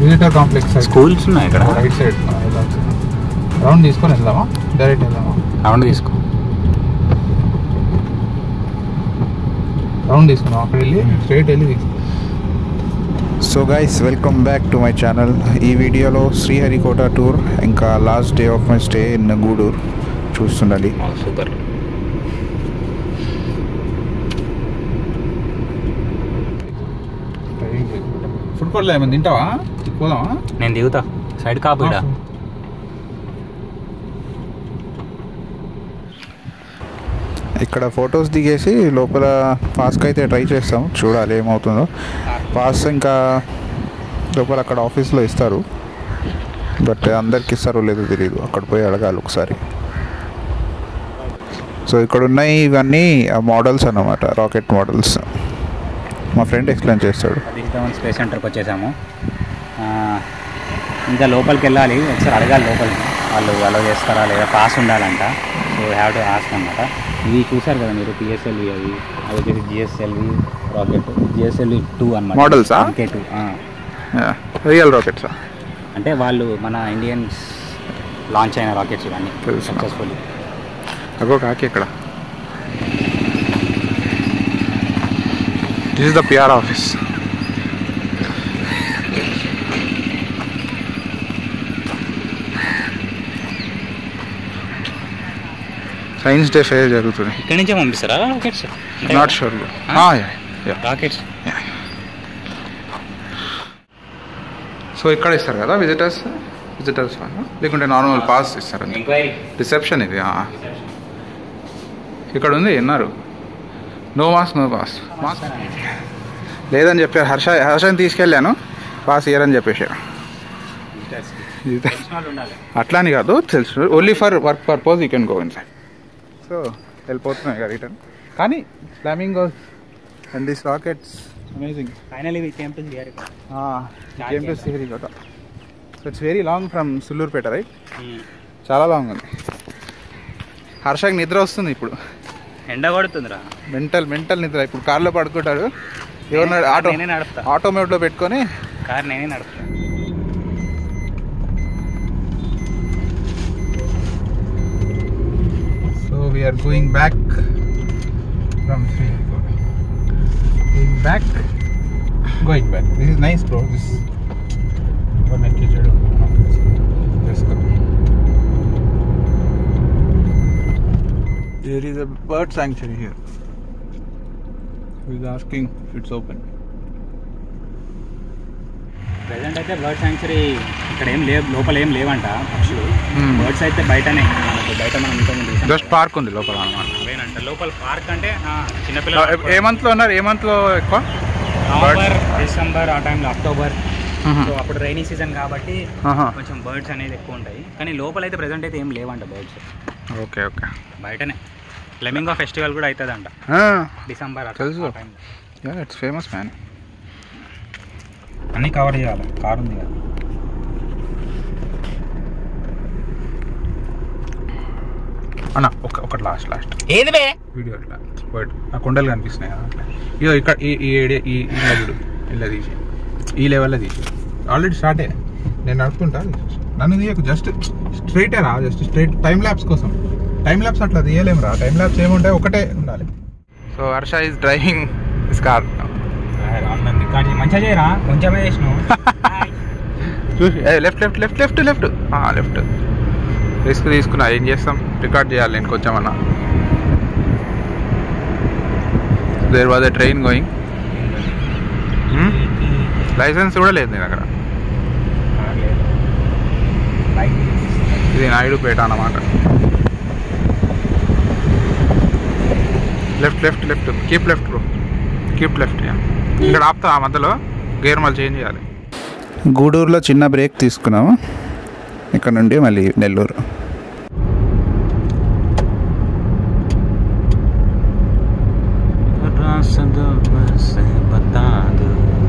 Visitor complex side schools ఉన్నాయి ఇక్కడ right side round తీసుకొని వెళ్దామా డైరెక్ట్ వెళ్దామా రౌండ్ తీసుకో రౌండ్ తీసుకున్నాం అక్కడ వెళ్ళి స్ట్రైట్ వెళ్ళి తీసుకున్నాం so guys welcome back to my channel ఈ వీడియోలో శ్రీహరికోట టూర్ ఇంకా last day of my stay in Gudur చూస్తుండాలి సూపర్ ఫుడ్ కోర్ట్లో ఏమైనా తింటావా పోదామా నేను దిగుతా సైడ్ కాపుడా ఇక్కడ ఫొటోస్ దిగేసి లోపల పాస్కి అయితే ట్రై చేస్తాం చూడాలి ఏమవుతుందో పాస్ ఇంకా లోపల అక్కడ ఆఫీస్లో ఇస్తారు బట్ అందరికి ఇస్తారో లేదో తెలియదు అక్కడ పోయి అడగాలి ఒకసారి సో ఇక్కడ ఉన్నాయి ఇవన్నీ మోడల్స్ అన్నమాట రాకెట్ మోడల్స్ మా ఫ్రెండ్ ఎక్స్ప్లెయిన్ చేస్తాడు దిగుతామని స్పేస్ సెంటర్కి వచ్చేసాము ఆ, ఇంకా లోపలికి వెళ్ళాలి ఒకసారి అడగాలి లోపలికి వాళ్ళు అలౌ చేస్తారా లేదా పాస్ ఉండాలంట సో హ్యావ్ టు ఆస్క్ అనమాట ఇవి చూసారు కదా మీరు పిఎస్ఎల్వి అవి అవి వచ్చేసి జిఎస్ఎల్వి రాకెట్ జిఎస్ఎల్వి టూ అనమాట Models ఆ? కే టూ రియల్ రాకెట్స్ అంటే వాళ్ళు మన ఇండియన్స్ లాంచ్ అయిన రాకెట్స్ ఇవన్నీ తెలుసు. సక్సెస్ఫుల్ అగో కాకి ఇక్కడ this is the PR office science day fair జరుగుతుంది ఇక్కడి నుంచే పంపిస్తారా rockets not sure rockets so ఇక్కడ ఇస్తారు కదా విజిటర్స్ విజిటర్స్ లేకుంటే నార్మల్ పాస్ ఇస్తారు ఎంక్వైరీ రిసెప్షన్ ఇది ఆ. ఇక్కడ ఉంది విన్నారు no mask no pass mask లేదని చెప్పారు హర్ష హర్షని తీసుకెళ్ళాను పాస్ ఇయ్యరని చెప్పేశారు ఉండాలి అట్లా అని కాదు తెలుసు only for work purpose you can go inside so వెళ్ళిపోతున్నాయి కదా రిటర్న్ కానీ flamingos and this rockets amazing finally we came to here came to Sriharikota so it's very long from Sullurupeta right చాలా లాంగ్ ఉంది హర్షకి నిద్ర వస్తుంది ఇప్పుడు ఎండ కొడుతుందిరా మెంటల్ మెంటల్ నిద్ర ఇప్పుడు కార్లో పడుకుంటాడు ఎవరు ఆటో నేనే నడుపుతా ఆటో మోడ్లో పెట్టుకొని కార్ నేనే నడుపుతా so we are going back from Sriharikota going back going back this is nice bro this one ఎక్కించాడు There is a bird sanctuary here. He is asking if it's open. Present అయితే bird sanctuary ఇక్కడ ఏం లేవు లోపల ఏం లేవంట పక్షులు Hmm. బర్డ్స్ అయితే బయటనే మనకు బయట మనం ఇంతకుముందు చూసాం. జస్ట్ పార్క్ ఉంది లోపల అనమాట అవేనంట లోపల పార్క్ అంటే ఆ, చిన్నపిల్లలు ఏ మంత్లో ఉన్నారు ఏ మంత్లో ఎక్కువ నవంబర్ డిసెంబర్ ఆ టైంలో అక్టోబర్ సో అప్పుడు రైనీ సీజన్ కాబట్టి ఆహా. కొంచెం బర్డ్స్ అనేది ఎక్కువ ఉంటాయి కానీ లోపల అయితే ప్రెసెంట్ అయితే ఏం లేవంట బర్డ్స్ ఓకే ఓకే బయటనే ఫ్లెమింగో ఫెస్టివల్ కూడా అవుతుందంట డిసెంబర్ ఆ- తెలుసు. ఆ time లో. యా ఇట్స్ ఫేమస్ మ్యాన్ అన్నీ కవర్ చేయాలి కార్ ఉంది కదా అన్న ఒక ఒకటి లాస్ట్ లాస్ట్ ఏది బే వీడియో అట్లా బట్ ఆ కొండలు కనిపిస్తున్నాయి కదా అట్లా ఇగో ఇక్కడ ఈ ఈ ఏరియా ఈ ఇలా చూడు ఇలా తీసి ఈ లెవెల్లో తీసి ఆల్రెడీ స్టార్టే నేను నడుపుకుంటా తీసేసి. నన్ను తీయకు జస్ట్ స్ట్రైటే రా జస్ట్ స్ట్రైట్ టైం ల్యాబ్స్ కోసం టైం ల్యాబ్స్ అట్లా తీయలేము రా టైం ల్యాబ్స్ ఏముంటాయి ఒకటే ఉండాలి so Harsha is driving this car అన్నది కానీ మంచిగా చేయరా కొంచెమే చేసినావు చూసి left left left left left left risk తీసుకున్నా ఏం చేస్తాం రికార్డ్ చేయాలి నేను కొంచెం అన్న there was a train going licence కూడా లేదు నేను అక్కడ ఇది నాయుడుపేట అన్నమాట left left left keep left bro keep left ఇక్కడ ఆపుతా ఆ మధ్యలో గేర్ మళ్ళీ చేంజ్ చేయాలి గూడూరులో చిన్న బ్రేక్ తీసుకున్నాము ఇక్కడ నుండి మళ్ళీ నెల్లూరు बता दो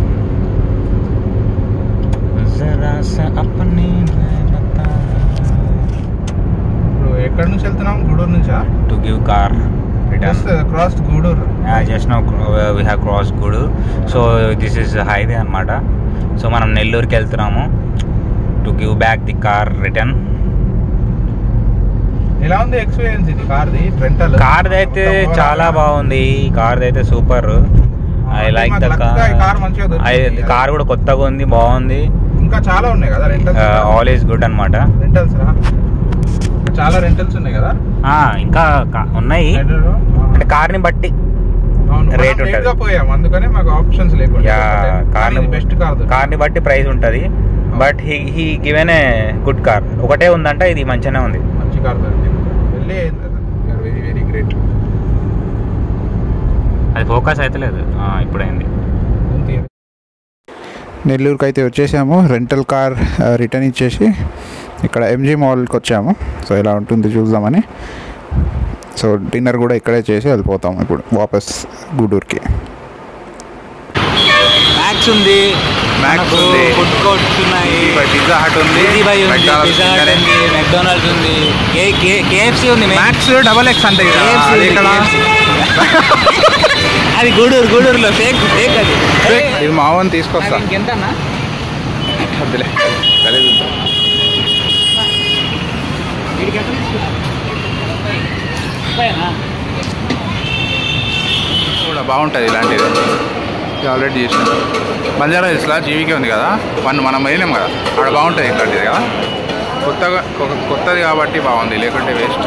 जरा सा अपनी मैं बता ఇప్పుడు ఎక్కడి నుంచి వెళ్తున్నాం గూడూరు నుంచా to give car just cross Gudur Yeah, just now uh, we have crossed Gudu. So this is the highway అనమాట సో మనం నెల్లూరుకి వెళ్తున్నాము to give back the car return ఎలా ఉంది ఎక్స్పీరియన్స్ ఇది కార్ది రెంటల్ కార్ది అయితే చాలా బాగుంది కార్ది అయితే super I like the car మంచిగా దొరికింది. కార్ కూడా కొత్తగా ఉంది బాగుంది ఇంకా చాలా ఉన్నాయి కదా రెంటల్స్ ఆల్ ఈస్ గుడ్ అనమాట రెంటల్స్ రా చాలా రెంటల్స్ ఉన్నాయి కదా ఇంకా కా- ఉన్నాయి అంటే కార్ని బట్టి Rate ఉంటది. గా పోయాం అందుకనే మాకు ఆప్షన్స్ లేకుండా యా కార్ బెస్ట్ కార్ కార్ని బట్టి ప్రైస్ ఉంటుంది but he he given a good car ఒకటే ఉందంట ఇది మంచిగానే ఉంది మంచి కార్ దొరికింది వెళ్ళి వెరీ వెరీ గ్రేట్ అది ఫోకస్ అయితే లేదు ఇప్పుడైంది నెల్లూరుకి అయితే వచ్చేసాము రెంటల్ కార్ ఆ, రిటర్న్ ఇచ్చేసి ఇక్కడ ఎంజీ మాల్కి వచ్చాము సో ఇలా ఉంటుంది చూద్దామని సో డిన్నర్ కూడా ఇక్కడే చేసి వెళ్ళిపోతాము ఇప్పుడు వాపస్ గూడూరుకి మ్యాక్స్ ఉంది Max ఉంది. ఫుడ్ కోర్ట్స్ ఉన్నాయి పిజ్జా హట్ ఉంది ఈజీ బై ఉంది McDonald's పిజ్జా హట్ ఉంది. ఉంది మెక్డొనాల్డ్స్ ఉంది కేఎఫ్సి ఉంది main. మ్యాక్స్ డబల్ ఎక్స్ అంటే కదా, KFC అది ఉంది, ఇక్కడ KFC. అది గూడూరు గూడూరులో ఫేక్ ఫేక్ అది ఇది మావని తీసుకొస్తా ఇంకెంత అన్న వద్దులే గలీజ్ ఉంటుంది. కూడా బాగుంటుంది ఇలాంటిది ఇది ఆల్రెడీ చేసిన బంజారా హిల్స్లో జీవికే ఉంది కదా వన్ మనం పోయినాం కదా అక్కడ బాగుంటుంది ఇట్లాంటిది కదా కొత్తగా కొ- కొత్తది కాబట్టి బాగుంది లేకుంటే వేస్ట్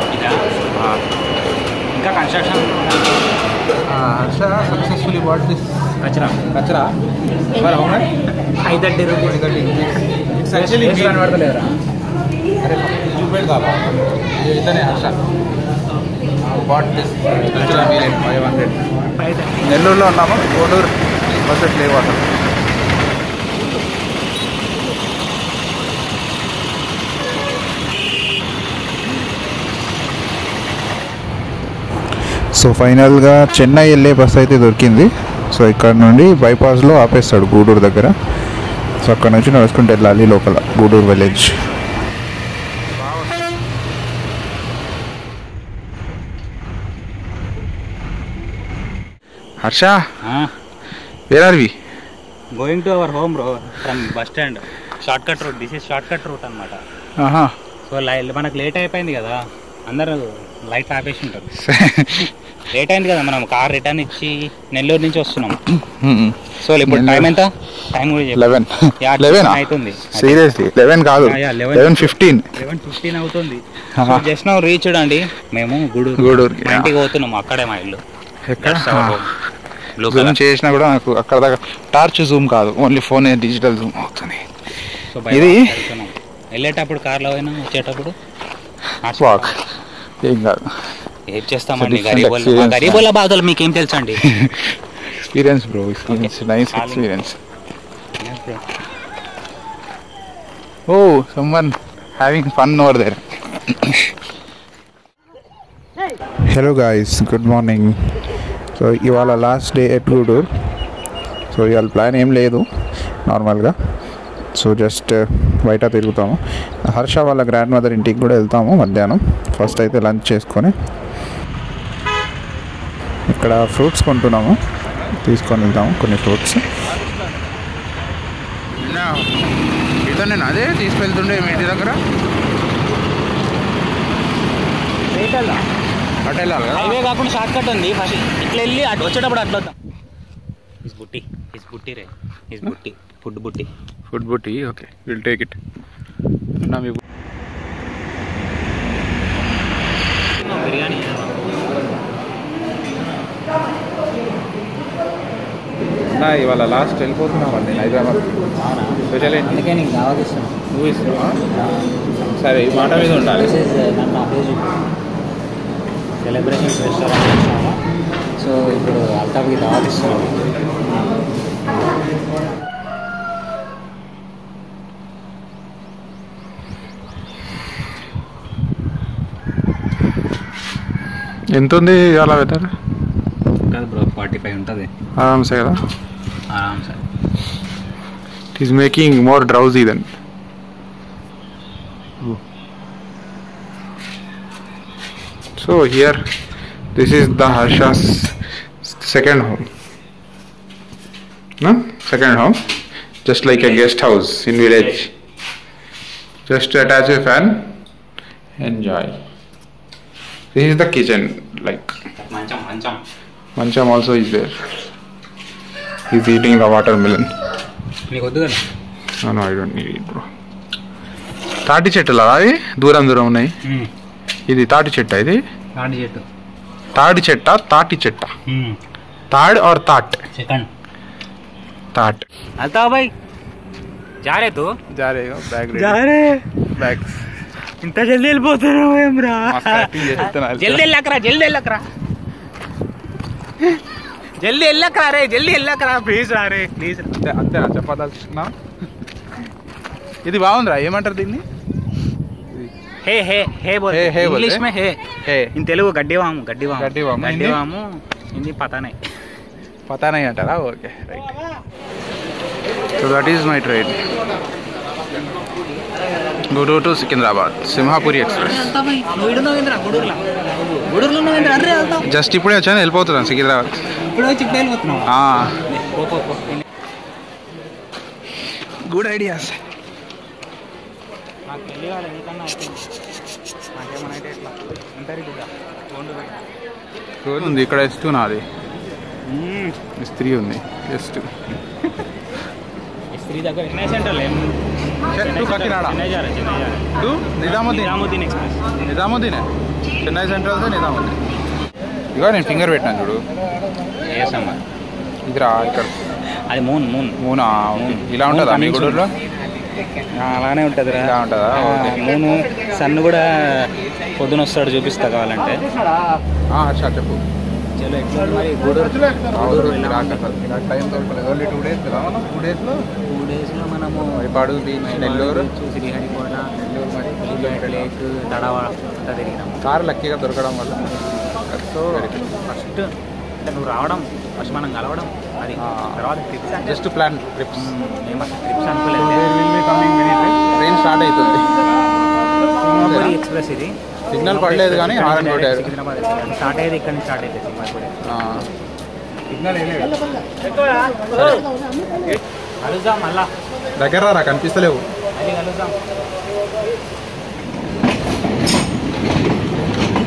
ఇంకా construction Harsha successfully what this కచరా కచరా మరి అవునా ఐదు థర్టీ రూపీస్ ఇట్స్ యాక్చువల్లీ పడతలేదురా అరే చూపెడు కాదా ఇతనే Harsha what this cultural meal five hundred నెల్లూరులో ఉన్నాము కోడూరు బస్సెస్ లేవు అసలు సో ఫైనల్గా చెన్నై వెళ్ళే బస్ అయితే దొరికింది సో ఇక్కడ నుండి బైపాస్లో ఆపేస్తాడు గూడూరు దగ్గర సో అక్కడ నుంచి నడుచుకుంటూ వెళ్ళాలి లోపల Gudur village Harsha where are we going to our home bro from bus stand short cut route this is short cut route అనమాట ఆహా సో లై మనకు లేట్ అయిపోయింది కదా అందరూ లైట్ ఆపేసి ఉంటారు లేట్ అయింది కదా మనం కార్ రిటర్న్ ఇచ్చి నెల్లూరు నుంచి వస్తున్నాం సో ఇప్పుడు టైం ఎంత టైం కూడా చెప్పు. లెవెన్ Yeah, లెవెన్ అవుతుంది సీరియస్లీ లెవెన్ కాదు Yeah, yeah, 11. Eleven fifteen eleven fifteen అవుతుంది ఆహా. జస్ట్ నౌ రీచ్ అండి మేము గూడూరు గూడూరుకి, మా ఇంటికి పోతున్నాం అక్కడే మా ఇల్లు ఎక్కడ బ్లూ జూమ్ కలర్ చేసినా కూడా నాకు అక్కడ దాకా టార్చ్ జూమ్ కాదు ఓన్లీ ఫోన్ డిజిటల్ జూమ్ అవుతుంది సో ఇది? వెళ్తున్నాం వెళ్ళేటప్పుడు కార్లో పోయినా వచ్చేటప్పుడు వాక్ ఏం కాదు ఏం చేస్తామండి It's a different గరీబోళ్ళ మా experience, గరీబోళ్ళ బాధలు మీకేం తెలుసండి experience bro experience nice Calling. Experience oh someone having fun over there hello guys good morning so ఇవాళ last day at Gudur so ఇవాళ ప్లాన్ ఏం లేదు నార్మల్గా సో జస్ట్ బయట తిరుగుతాము హర్ష వాళ్ళ గ్రాండ్ మదర్ ఇంటికి కూడా వెళ్తాము మధ్యాహ్నం ఫస్ట్ అయితే లంచ్ చేసుకొని ఇక్కడ ఫ్రూట్స్ కొంటున్నాము తీసుకొని వెళ్తాము కొన్ని ఫ్రూట్స్ ఇతను నేను అదే తీసుకెళ్తుండే మీ ఇంటి దగ్గర అటు వెళ్ళాలి కదా హైవే కాకుండా షార్ట్ కట్ ఉంది ఫస్ట్ ఇట్లా వెళ్ళి అటు వచ్చేటప్పుడు అట్లా వద్దాం ఇస్ బుట్టి ఇస్ బుట్టి రే ఇస్ బుట్టి ఫుడ్ బుట్టి ఫుడ్ బుట్టి ఓకే విల్ టేక్ ఇట్ నా మీ బిర్యానీ నా ఇవాళ లాస్ట్ వెళ్ళిపోతున్నామండి హైదరాబాద్ స్పెషల్ ఏంటి అందుకే నీకు దావత్ ఇస్తున్నాను నువ్వు ఇస్తున్నావా సరే ఈ మాట మీద ఉండాలి నన్ను ఆ పేజ్ సెలబ్రేషన్స్ రెస్టారెంట్ చేసినాము సో ఇప్పుడు అల్తాఫ్కి దావత్ ఇస్తున్నాము ఎంత ఉంది అలా వెదర్ ఉంటుంది బ్రో ఫార్టీ ఫైవ్ ఉంటుంది ఆరామ్సే కదా ఆరామ్ sir it is making more drowsy then so here this is the Harsha's second home second home just like a guest house in village just attach a fan enjoy this is the kitchen like mancham mancham mancham also is there is eating the water Milan నీకు వద్దు కదా no I don't need it bro తాటి చెట్టులా అవి దూరం దూరం ఉన్నాయి ఇది తాటి చెట్టు ఇది నాటి చెట్టు తాడి చెట్ట తాటి చెట్ట తాడ్ ఆర్ తాట్ సెకండ్ తాట్ అల్తా భాయ్ जा रहे तू जा रहे हो बैग रहे बैग ఇంత జల్దీ వెళ్ళిపోతున్నావు ఏమ్రా మస్తు యాక్టింగ్ చేస్తున్నారు జల్దీ వెళ్ళకరా జల్దీ వెళ్ళకరా జల్దీ వెళ్ళకరా రే జల్దీ వెళ్ళకరా ప్లీజ్ రా రే ప్లీజ్ అంతే అంతేనా చెప్పదలుచుకున్నా ఇది బాగుందిరా ఏమంటారు దీన్ని హే హే హే బోల్ హే, హే బోల్ ఇంగ్లీష్ హే? మే హే హే ఇన్ తెలుగు గడ్డివాము గడ్డివాము గడ్డివాము, హిందీ? గడ్డివాము హిందీ పతానే పతా నహీ అంటారా okay right so that is my train Gudur to Secunderabad Simhapuri express నువ్వు ఇడున్నావేంద్రా గూడూరులో గూడూరులో ఉన్నావేంద్రా అర్రే వెళ్తావు జస్ట్ ఇప్పుడే వచ్చాను వెళ్ళిపోతున్నాను సికింద్రాబాద్ ఇప్పుడు వచ్చి ఇప్పుడు వెళ్ళిపోతున్నావు ఆ, పో పో పో గుడ్ ఐడియాస్ నాకు పెళ్లి కావాలి నీకన్నా అవుతుంది నాకేమన్నా అయితే ఎట్లా ఉంటారు బిడ్డ ఉంది ఇక్కడ ఎస్ట్ నాది స్త్రీ ఉంది ఎస్ట్ స్త్రీ దగ్గర చెన్నై సెంట్రల్ ఏం టు కాకినాడ చెన్నై జారా చెన్నై జారా టు నిజాముద్దీన్ నిజాముద్దీన్ ఎక్స్ప్రెస్ నిజాముద్దీనే చెన్నై సెంట్రల్ తో నిజాముద్దీన్ ఇగో నేను ఫింగర్ పెట్టాను చూడు ఏసమ్మా ఇది రా ఇక్కడ అది మూన్ మూన్ మూనా ఓకే. ఇలా ఉంటుందా మీ గూడూరులో అలానే ఉంటుందిరా ఇలా ఉంటుందా ఓకే మూను సన్ కూడా పొద్దున వస్తాడు చూపిస్తా కావాలంటే ఆ, హర్ష చెప్పు చలో ఎట్లా ఉంది మరి గూడూరు గూడూరు ఇలాంటి అసలు ఇలాంటి టైం దొరకలేదు ఓన్లీ టూ డేస్ కదా టూ డేస్లో టూ డేస్లో మనము వైపాడు బీచ్ నెల్లూరు శ్రీహరికోట నెల్లూరు మరి పులిపేట లేక్ తడవ అంతా తిరిగినాము కారు లక్కీగా దొరకడం వల్ల సో ఫస్ట్ అంటే నువ్వు రావడం ఫస్ట్ మనం కలవడం అది ఆ. తర్వాత ట్రిప్స్ అంటే జస్ట్ ప్లాన్ ట్రిప్స్ మేము అసలు ట్రిప్స్ అనుకోలేదు ట్రైన్ స్టార్ట్ అవుతుంది సింహాపురి ఎక్స్ప్రెస్ ఇది సిగ్నల్ పడలేదు కానీ హారన్ కొట్టారు సికింద్రాబాద్ స్టార్ట్ అయ్యేది ఇక్కడ నుంచి స్టార్ట్ అవుతుంది సింహాపురి ఆ. సిగ్నల్ కలుద్దాం మళ్ళా దగ్గర రా కనిపిస్తలేవు మళ్ళీ కలుద్దాం